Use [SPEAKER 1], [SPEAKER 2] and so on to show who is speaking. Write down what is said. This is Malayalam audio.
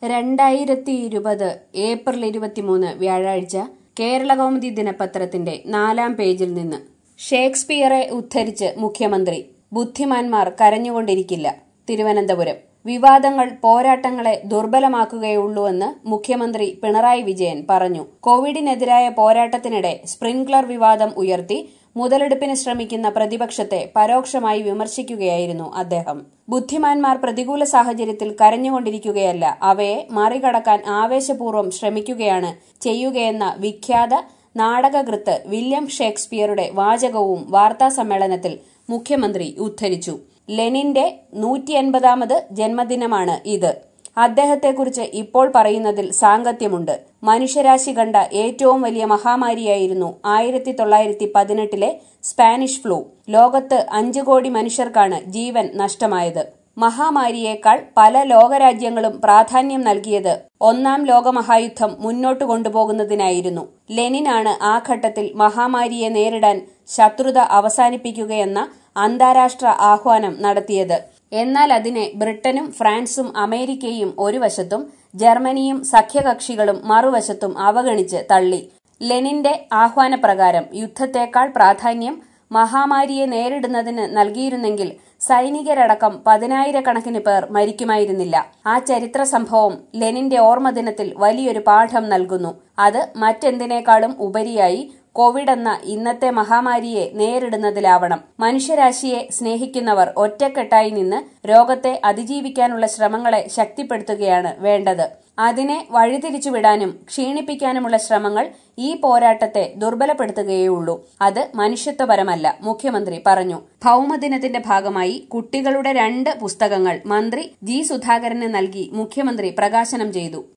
[SPEAKER 1] രണ്ടായിരത്തി ഇരുപത് ഏപ്രിൽ ഇരുപത്തിമൂന്ന് വ്യാഴാഴ്ച കേരളകൗമുദി ദിനപത്രത്തിന്റെ നാലാം പേജിൽ നിന്ന് ഷേക്സ്പിയറെ ഉദ്ധരിച്ച് മുഖ്യമന്ത്രി ബുദ്ധിമാന്മാർ കരഞ്ഞുകൊണ്ടിരിക്കില്ല തിരുവനന്തപുരം വിവാദങ്ങൾ പോരാട്ടങ്ങളെ ദുർബലമാക്കുകയുള്ളൂവെന്ന് മുഖ്യമന്ത്രി പിണറായി വിജയൻ പറഞ്ഞു കോവിഡിനെതിരായ പോരാട്ടത്തിനിടെ സ്പ്രിംഗ്ലർ വിവാദം ഉയർത്തി മുതലെടുപ്പിന് ശ്രമിക്കുന്ന പ്രതിപക്ഷത്തെ പരോക്ഷമായി വിമർശിക്കുകയായിരുന്നു അദ്ദേഹം ബുദ്ധിമാന്മാർ പ്രതികൂല സാഹചര്യത്തിൽ കരഞ്ഞുകൊണ്ടിരിക്കുകയല്ല അവയെ മറികടക്കാൻ ആവേശപൂർവ്വം ശ്രമിക്കുകയാണ് ചെയ്യുകയെന്ന വിഖ്യാത നാടകകൃത്ത് വില്യം ഷേക്സ്പിയറുടെ വാചകവും വാർത്താസമ്മേളനത്തിൽ മുഖ്യമന്ത്രി ഉദ്ധരിച്ചു ലെനിന്റെ നൂറ്റി എൺപതാമത് ജന്മദിനമാണ് ഇത് അദ്ദേഹത്തെക്കുറിച്ച് ഇപ്പോൾ പറയുന്നതിൽ സാങ്കത്യമുണ്ട് മനുഷ്യരാശി കണ്ട ഏറ്റവും വലിയ മഹാമാരിയായിരുന്നു ആയിരത്തി തൊള്ളായിരത്തി പതിനെട്ടിലെ സ്പാനിഷ് ഫ്ലൂ ലോകത്ത് അഞ്ചു കോടി മനുഷ്യർക്കാണ് ജീവൻ നഷ്ടമായത് മഹാമാരിയേക്കാൾ പല ലോകരാജ്യങ്ങളും പ്രാധാന്യം നൽകിയത് ഒന്നാം ലോകമഹായുദ്ധം മുന്നോട്ട് കൊണ്ടുപോകുന്നതിനായിരുന്നു ലെനിനാണ് ആ ഘട്ടത്തിൽ മഹാമാരിയെ നേരിടാൻ ശത്രുത അവസാനിപ്പിക്കുകയെന്ന അന്താരാഷ്ട്ര ആഹ്വാനം നടത്തിയത് എന്നാൽ അതിനെ ബ്രിട്ടനും ഫ്രാൻസും അമേരിക്കയും ഒരു വശത്തും ജർമ്മനിയും സഖ്യകക്ഷികളും മറുവശത്തും അവഗണിച്ച് തള്ളി ലെനിന്റെ ആഹ്വാനപ്രകാരം യുദ്ധത്തേക്കാൾ പ്രാധാന്യം മഹാമാരിയെ നേരിടുന്നതിന് നൽകിയിരുന്നെങ്കിൽ സൈനികരടക്കം പതിനായിരക്കണക്കിന് പേർ മരിക്കുമായിരുന്നില്ല ആ ചരിത്ര സംഭവം ലെനിന്റെ ഓർമ്മദിനത്തിൽ വലിയൊരു പാഠം നൽകുന്നു അത് മറ്റെന്തിനേക്കാളും ഉപരിയായി കോവിഡ് എന്ന ഇന്നത്തെ മഹാമാരിയെ നേരിടുന്നതിലാവണം മനുഷ്യരാശിയെ സ്നേഹിക്കുന്നവർ ഒറ്റക്കെട്ടായി നിന്ന് രോഗത്തെ അതിജീവിക്കാനുള്ള ശ്രമങ്ങളെ ശക്തിപ്പെടുത്തുകയാണ് വേണ്ടത് അതിനെ വഴിതിരിച്ചുവിടാനും ക്ഷീണിപ്പിക്കാനുമുള്ള ശ്രമങ്ങൾ ഈ പോരാട്ടത്തെ ദുർബലപ്പെടുത്തുകയുള്ളൂ അത് മനുഷ്യത്വപരമല്ല മുഖ്യമന്ത്രി പറഞ്ഞു ഭൌമദിനത്തിന്റെ ഭാഗമായി കുട്ടികളുടെ രണ്ട് പുസ്തകങ്ങൾ മന്ത്രി ജി സുധാകരന് നൽകി മുഖ്യമന്ത്രി പ്രകാശനം ചെയ്തു